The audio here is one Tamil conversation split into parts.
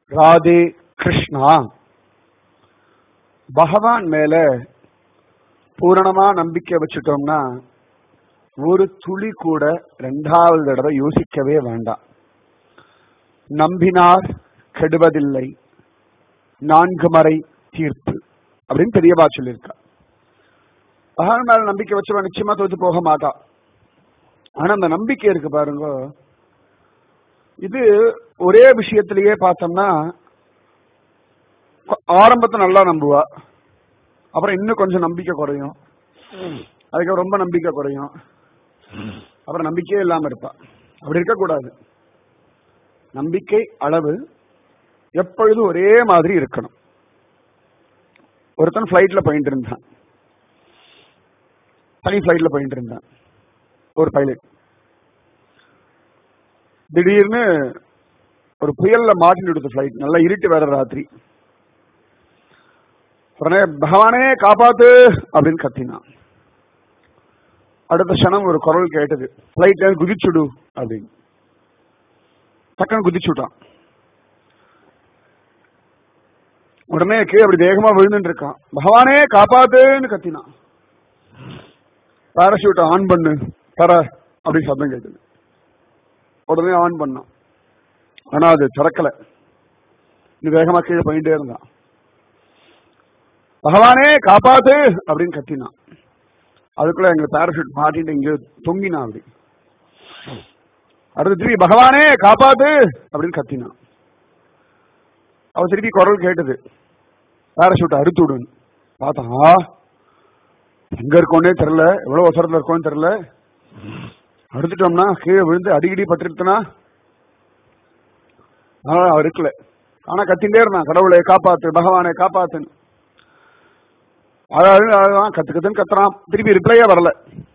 ராதே கிருஷ்ணா பகவான் மேல பூரணமா நம்பிக்கை வச்சுட்டோம்னா ஒரு துளி கூட ரெண்டாவது தடவை யோசிக்கவே வேண்டாம் நம்பினார் கெடுவதில்லை நான்கு மறை தீர்ப்பு அப்படின்னு பெரியவா சொல்லியிருக்கா பகவான் மேல நம்பிக்கை வச்சவன் நிச்சயமா தோத்து போக மாட்டா ஆனா அந்த நம்பிக்கை இருக்கு பாருங்க இது ஒரே விஷயத்திலேயே பார்த்தோம்னா ஆரம்பத்தை நல்லா நம்புவா அப்புறம் இன்னும் கொஞ்சம் நம்பிக்கை குறையும் அதுக்கப்புறம் ரொம்ப நம்பிக்கை குறையும் அப்புறம் நம்பிக்கையே இல்லாம இருப்பா அப்படி இருக்கக்கூடாது நம்பிக்கை அளவு எப்பொழுதும் ஒரே மாதிரி இருக்கணும் ஒருத்தன் ஃபிளைட்ல போயிட்டு இருந்தான் தனி ஃபிளைட்ல போயிட்டு இருந்தான் ஒரு பைலட் திடீர்னு ஒரு புயல்ல மாட்டின்னு எடுத்த ஃபிளைட் நல்லா இருட்டு வேற ராத்திரி உடனே பகவானே காப்பாத்து அப்படின்னு கத்தினான் அடுத்த க்ஷணம் ஒரு குரல் கேட்டது ஃபிளைட்ல குதிச்சுடு அப்படின்னு டக்குன்னு குதிச்சுட்டான் உடனே கீழே அப்படி வேகமா விழுந்துட்டு இருக்கான் பகவானே காப்பாத்துன்னு கத்தினான் பாராஷூட்டை ஆன் பண்ணு தர அப்படி சத்தம் கேட்டது உடனே ஆன் பண்ணான் ஆனா அது திறக்கல இது வேகமா கீழே போயிட்டே இருந்தான் பகவானே காப்பாத்து அப்படின்னு கத்தினான் அதுக்குள்ள எங்க பாராஷூட் மாட்டிட்டு இங்க தொங்கினான் அப்படி அடுத்து திருப்பி பகவானே காப்பாத்து அப்படின்னு கத்தினான் அவ திருப்பி குரல் கேட்டது பாராஷூட் அறுத்து விடுன்னு பார்த்தான் எங்க இருக்கோன்னே தெரியல எவ்வளவு அவசரத்துல இருக்கோன்னு தெரியல அடுத்துட்டோம்னா கீழே விழுந்து அடிக்கடி பட்டிருத்தனா அதனால அவர் இருக்கல ஆனா கத்திண்டே இருந்தான் கடவுளை காப்பாத்து பகவானை காப்பாத்துன்னு அதாவது அதான் கத்து கத்துன்னு கத்துறான் திருப்பி ரிப்ளையே வரல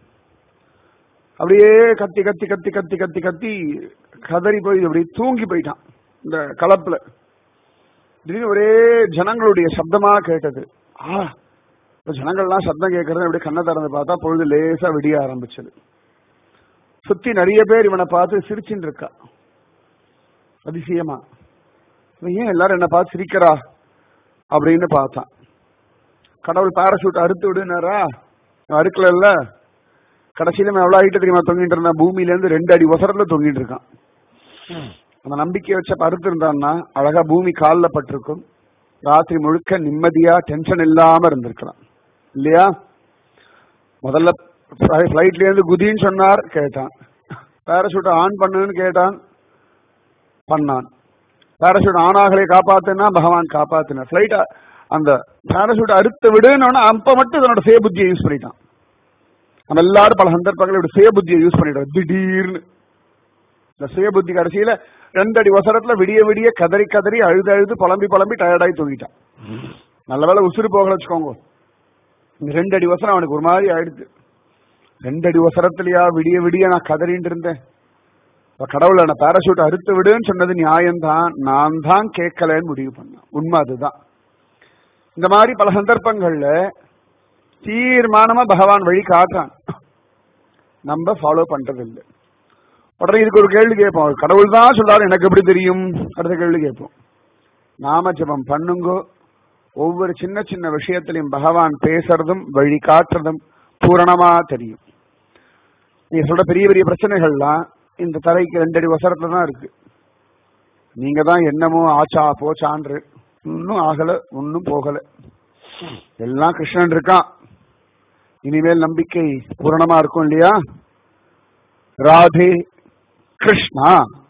அப்படியே கத்தி கத்தி கத்தி கத்தி கத்தி கத்தி கதறி போய் அப்படி தூங்கி போயிட்டான் இந்த கலப்புல திடீர்னு ஒரே ஜனங்களுடைய சப்தமா கேட்டது ஆ இப்ப ஜனங்கள்லாம் சத்தம் கேட்கறது அப்படியே கண்ணை திறந்து பார்த்தா பொழுது லேசா விடிய ஆரம்பிச்சது சுத்தி நிறைய பேர் இவனை பார்த்து சிரிச்சுட்டு இருக்கா அதிசயமா இவன் ஏன் எல்லாரும் என்ன பார்த்து சிரிக்கிறா அப்படின்னு பார்த்தான் கடவுள் பாராசூட் அறுத்து விடுனாரா அறுக்கல இல்ல கடைசியில எவ்வளவு ஹைட்டு தெரியுமா தொங்கிட்டு இருந்தான் பூமியில இருந்து ரெண்டு அடி ஒசரத்துல தொங்கிட்டு இருக்கான் அந்த நம்பிக்கை வச்ச அறுத்து இருந்தான்னா அழகா பூமி காலில் பட்டிருக்கும் ராத்திரி முழுக்க நிம்மதியா டென்ஷன் இல்லாம இருந்திருக்கலாம் இல்லையா முதல்ல பிளைட்ல இருந்து குதின்னு சொன்னார் கேட்டான் பாராசூட் ஆன் பண்ணுன்னு கேட்டான் பண்ணான் பாராசூட் ஆன் ஆகலை காப்பாத்துனா பகவான் காப்பாத்தினார் பிளைட் அந்த பாராசூட் அறுத்து விடுன்னு அப்ப மட்டும் தன்னோட சுய புத்தியை யூஸ் பண்ணிட்டான் நம்ம எல்லாரும் பல சந்தர்ப்பங்கள் இப்படி சுய புத்தியை யூஸ் பண்ணிட்டோம் திடீர்னு இந்த சுய புத்தி கடைசியில ரெண்டு அடி வசரத்துல விடிய விடிய கதறி கதறி அழுது அழுது புலம்பி புலம்பி டயர்டாகி தூங்கிட்டான் நல்ல வேலை உசுறு போகல வச்சுக்கோங்க இந்த ரெண்டு அடி வசரம் அவனுக்கு ஒரு மாதிரி ஆயிடுது ரெண்டு அடி வசரத்திலயா விடிய விடிய நான் கதறிட்டு இருந்தேன் கடவுளை நான் பாராசூட் அறுத்து விடுன்னு சொன்னது நியாயம்தான் நான் தான் கேட்கலன்னு முடிவு பண்ணேன் உண்மை அதுதான் இந்த மாதிரி பல சந்தர்ப்பங்கள்ல தீர்மானமா பகவான் வழி காட்டுறான் நம்ம ஃபாலோ பண்றது இல்லை உடனே இதுக்கு ஒரு கேள்வி கேட்போம் கடவுள் தான் சொல்றாரு எனக்கு எப்படி தெரியும் அடுத்த கேள்வி கேட்போம் நாம ஜபம் பண்ணுங்கோ ஒவ்வொரு சின்ன சின்ன விஷயத்திலையும் பகவான் பேசுறதும் வழி காட்டுறதும் பூரணமா தெரியும் நீங்க சொல்ற பெரிய பெரிய பிரச்சனைகள்லாம் இந்த தரைக்கு ரெண்டடி வசரத்துல தான் இருக்கு நீங்க தான் என்னமோ ஆச்சா போச்சான்று இன்னும் ஆகல ஒன்னும் போகல எல்லாம் கிருஷ்ணன் இருக்கான் இனிமேல் நம்பிக்கை பூரணமா இருக்கும் இல்லையா ராதே கிருஷ்ணா